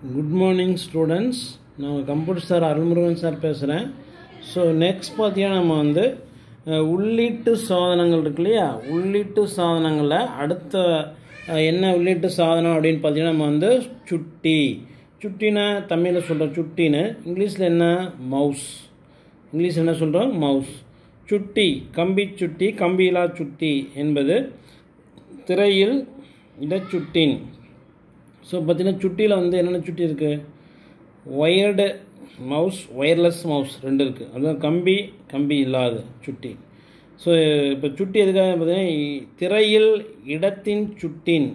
good morning students நான் computer sir Arulmurugan sir பேசுகிறேன் so next பார்த்தீங்கன்னா நம்ம வந்து அஹ், உள்ளீட்டு சாதனங்கள் இருக்கு இல்லையா உள்ளீட்டு சாதனங்களில் அடுத்த அஹ், என்ன உள்ளீட்டு சாதனம் அப்படின்னு பார்த்தீங்கன்னா நம்ம வந்து சுட்டி சுட்டினா தமிழில் சொல்கிறோம் சுட்டின்னு இங்கிலீஷில் என்ன மவுஸ் இங்கிலீஷ் என்ன சொல்கிறோம் மவுஸ் சுட்டி கம்பி சுட்டி கம்பியிலா சுட்டி என்பது திரையில் இடச்சுட்டின் ஸோ பார்த்தீங்கன்னா சுட்டியில் வந்து என்னென்ன சுட்டி இருக்குது ஒயர்டு மவுஸ் ஒயர்லெஸ் மவுஸ் ரெண்டு இருக்குது அதுதான் கம்பி கம்பி இல்லாத சுட்டி ஸோ இப்போ சுட்டி எதுக்காக பார்த்தீங்கன்னா இ- திரையில் இடத்தின் சுட்டின்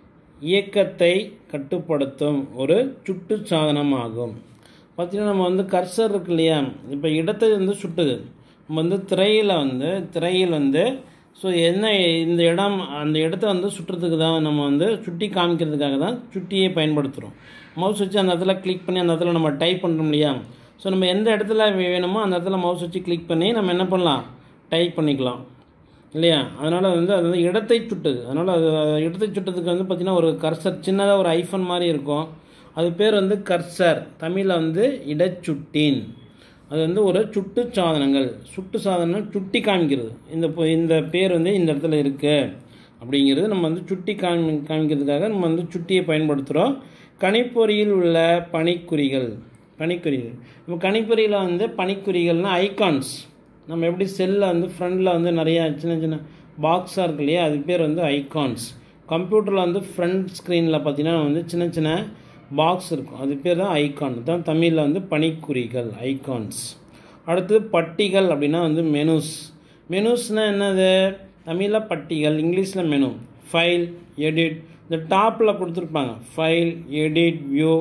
இயக்கத்தை கட்டுப்படுத்தும் ஒரு சுட்டு சாதனம் ஆகும் பார்த்தீங்கன்னா நம்ம வந்து கர்சர் இருக்கு இல்லையா இப்போ இடத்தை வந்து சுட்டுது நம்ம வந்து திரையில் வந்து திரையில் வந்து ஸோ என்ன இந்த இடம் அந்த இடத்த வந்து சுட்டுறதுக்கு தான் நம்ம வந்து சுட்டி காமிக்கிறதுக்காக தான் சுட்டியை பயன்படுத்துகிறோம் மவுஸ் வச்சு அந்த இடத்துல கிளிக் பண்ணி அந்த இடத்துல நம்ம டைப் பண்ணுறோம் இல்லையா ஸோ நம்ம எந்த இடத்துல வே- வேணுமோ அந்த இடத்துல மவுஸ் வச்சு கிளிக் பண்ணி நம்ம என்ன பண்ணலாம் டைப் பண்ணிக்கலாம் இல்லையா அதனால் வந்து அது வந்து இடத்தை சுட்டுது அதனால் அது அது இடத்தை சுட்டதுக்கு வந்து பார்த்திங்கன்னா ஒரு கர்சர் சின்னதாக ஒரு ஐஃபன் மாதிரி இருக்கும் அது பேர் வந்து கர்சர் தமிழில் வந்து இடச்சுட்டின் அது வந்து ஒரு சுட்டு சாதனங்கள் சுட்டு சாதனம் சுட்டி காமிக்கிறது இந்த பொ- இந்த பேர் வந்து இந்த இடத்துல இருக்குது அப்படிங்கிறது நம்ம வந்து சுட்டி காமி காமிக்கிறதுக்காக நம்ம வந்து சுட்டியை பயன்படுத்துகிறோம் கணிப்பொறியில் உள்ள பணிக்குறிகள் பணிக்குறிகள் நம்ம கணிப்பொறியில் வந்து பணிக்குறிகள்னால் ஐகான்ஸ் நம்ம எப்படி செல்லில் வந்து ஃப்ரண்டில் வந்து நிறையா சின்ன சின்ன பாக்ஸாக இருக்கு இல்லையா அது பேர் வந்து ஐகான்ஸ் கம்ப்யூட்டரில் வந்து ஃப்ரண்ட் ஸ்க்ரீனில் பார்த்தீங்கன்னா வந்து சின்ன சின்ன பாக்ஸ் இருக்கும் அது பேர் தான் ஐகான் தான் தமிழில் வந்து பணிக்குறிகள் ஐகான்ஸ் அடுத்தது பட்டிகள் அப்படின்னா வந்து மெனுஸ் மெனுஸ்னால் என்னது தமிழில் பட்டிகள் இங்கிலீஷில் மெனு ஃபைல் எடிட் இந்த டாப்பில் கொடுத்துருப்பாங்க ஃபைல் எடிட் வியூ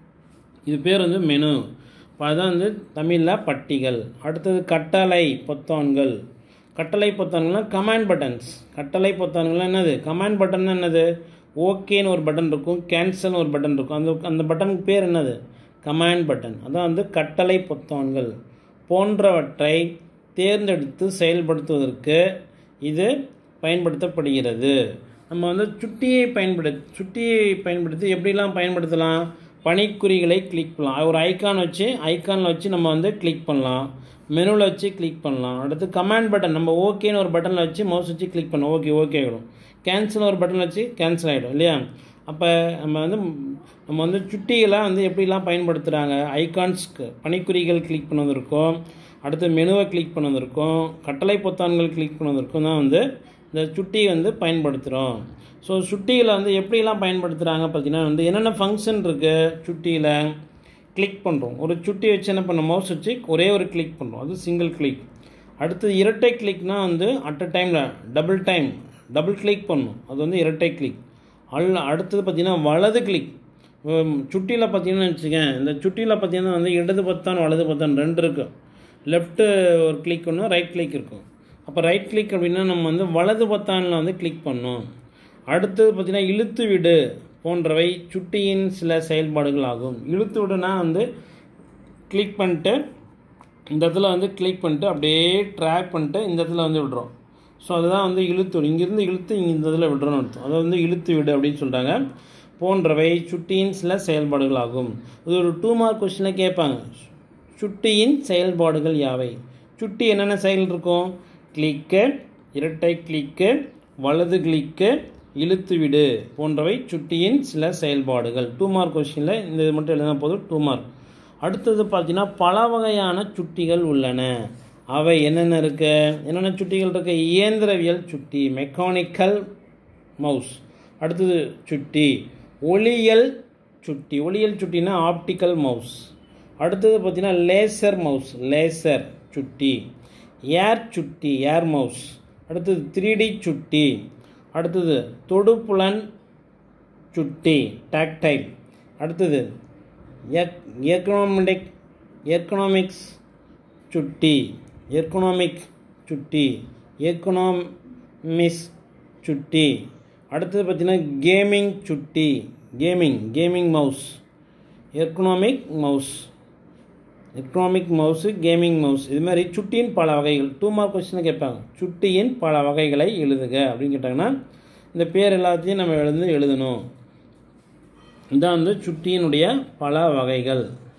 இது பேர் வந்து மெனு இப்போ அதான் வந்து தமிழில் பட்டிகள் அடுத்தது கட்டளை பொத்தான்கள் கட்டளை பொத்தான்கள்லாம் கமாண்ட் பட்டன்ஸ் கட்டளை பொத்தான்கள்லாம் என்னது கமாண்ட் பட்டன் என்னது ஓகேன்னு ஒரு பட்டன் இருக்கும் கேன்சல்னு ஒரு பட்டன் இருக்கும் அந்த அந்த பட்டனுக்கு பேர் என்னது கமாண்ட் பட்டன் அதான் வந்து கட்டளை பொத்தான்கள் போன்றவற்றை தேர்ந்தெடுத்து செயல்படுத்துவதற்கு இது பயன்படுத்தப்படுகிறது நம்ம வந்து சுட்டியை பயன்படுத்தி சுட்டியை பயன்படுத்தி எப்படிலாம் பயன்படுத்தலாம் பணிக்குறிகளை கிளிக் பண்ணலாம் ஒரு ஐகான் வச்சு ஐகானில் வச்சு நம்ம வந்து கிளிக் பண்ணலாம் மெனுவில் வச்சு கிளிக் பண்ணலாம் அடுத்து கமாண்ட் பட்டன் நம்ம ஓகேன்னு ஒரு பட்டனில் வச்சு மவுஸ் வச்சு கிளிக் பண்ணோம் ஓகே ஓகே ஆகிடும் கேன்சல் ஒரு பட்டன் வச்சு கேன்சல் ஆகிடும் இல்லையா அப்போ நம்ம வந்து நம்ம வந்து சுட்டிகளை வந்து எப்படிலாம் பயன்படுத்துகிறாங்க ஐகான்ஸ்க்கு பணிக்குறிகள் கிளிக் பண்ணதற்கும் அடுத்து மெனுவை கிளிக் பண்ணதற்கும் கட்டளை பொத்தான்கள் கிளிக் பண்ணதற்கும் தான் வந்து இந்த சுட்டியை வந்து பயன்படுத்துகிறோம் ஸோ சுட்டியில் வந்து எப்படிலாம் பயன்படுத்துகிறாங்க பார்த்தீங்கன்னா வந்து என்னென்ன ஃபங்க்ஷன் இருக்குது சுட்டியில் கிளிக் பண்ணுறோம் ஒரு சுட்டி வச்சு என்ன பண்ண மவுஸ் வச்சு ஒரே ஒரு கிளிக் பண்ணுறோம் அது சிங்கிள் கிளிக் அடுத்து இரட்டை கிளிக்னா வந்து அட் அ டைமில் டபுள் டைம் டபுள் கிளிக் பண்ணணும் அது வந்து இரட்டை கிளிக் அல் அடுத்தது பார்த்தீங்கன்னா வலது கிளிக் சுட்டியில் பார்த்தீங்கன்னா வச்சுக்கேன் இந்த சுட்டியில் பார்த்தீங்கன்னா வந்து இடது பத்தான் வலது பத்தான் ரெண்டு இருக்கும் லெஃப்ட்டு ஒரு கிளிக் ஒன்று ரைட் கிளிக் இருக்கும் அப்போ ரைட் கிளிக் அப்படின்னா நம்ம வந்து வலது பத்தானில் வந்து கிளிக் பண்ணோம் அடுத்தது பார்த்தீங்கன்னா இழுத்து விடு போன்றவை சுட்டியின் சில செயல்பாடுகள் ஆகும் இழுத்து விடுனா வந்து கிளிக் பண்ணிட்டு இந்த இடத்துல வந்து கிளிக் பண்ணிட்டு அப்படியே ட்ராக் பண்ணிட்டு இந்த இடத்துல வந்து விடுறோம் ஸோ அதுதான் வந்து இழுத்து விடு இங்கேருந்து இழுத்து இங்கே இந்த இதில் விடுறோம்னு அர்த்தம் அதை வந்து இழுத்து விடு அப்படின்னு சொல்கிறாங்க போன்றவை சுட்டியின் சில செயல்பாடுகள் ஆகும் இது ஒரு டூ மார்க் கொஸ்டினில் கேட்பாங்க சுட்டியின் செயல்பாடுகள் யாவை சுட்டி என்னென்ன செயல் இருக்கும் கிளிக்கு இரட்டை கிளிக்கு வலது கிளிக்கு இழுத்து விடு போன்றவை சுட்டியின் சில செயல்பாடுகள் டூ மார்க் கொஸ்டினில் இந்த இது மட்டும் எழுதினா போதும் டூ மார்க் அடுத்தது பார்த்தீங்கன்னா பல வகையான சுட்டிகள் உள்ளன அவை என்னென்ன இருக்கு என்னென்ன சுட்டிகள் இருக்கு இயந்திரவியல் சுட்டி மெக்கானிக்கல் மவுஸ் அடுத்தது சுட்டி ஒளியியல் சுட்டி ஒளியியல் சுட்டினா ஆப்டிக்கல் மவுஸ் அடுத்தது பார்த்தீங்கன்னா லேசர் மவுஸ் லேசர் சுட்டி ஏர் சுட்டி ஏர் மவுஸ் அடுத்தது த்ரீ டி சுட்டி அடுத்தது தொடுப்புலன் சுட்டி டாக்டைல் அடுத்தது எக்கனாமிக் எக்கனாமிக்ஸ் சுட்டி எக்கனாமிக் சுட்டி எக்கனாமிஸ் சுட்டி அடுத்தது பார்த்தீங்கன்னா கேமிங் சுட்டி gaming gaming mouse economic mouse economic mouse gaming mouse இது மாதிரி சுட்டியின் பல வகைகள் டூ மார்க் கொஸ்டின் கேட்பாங்க சுட்டியின் பல வகைகளை எழுதுக அப்படின்னு கேட்டாங்கன்னா இந்த பேர் எல்லாத்தையும் நம்ம எழுந்து எழுதணும் இதான் வந்து சுட்டியினுடைய பல வகைகள்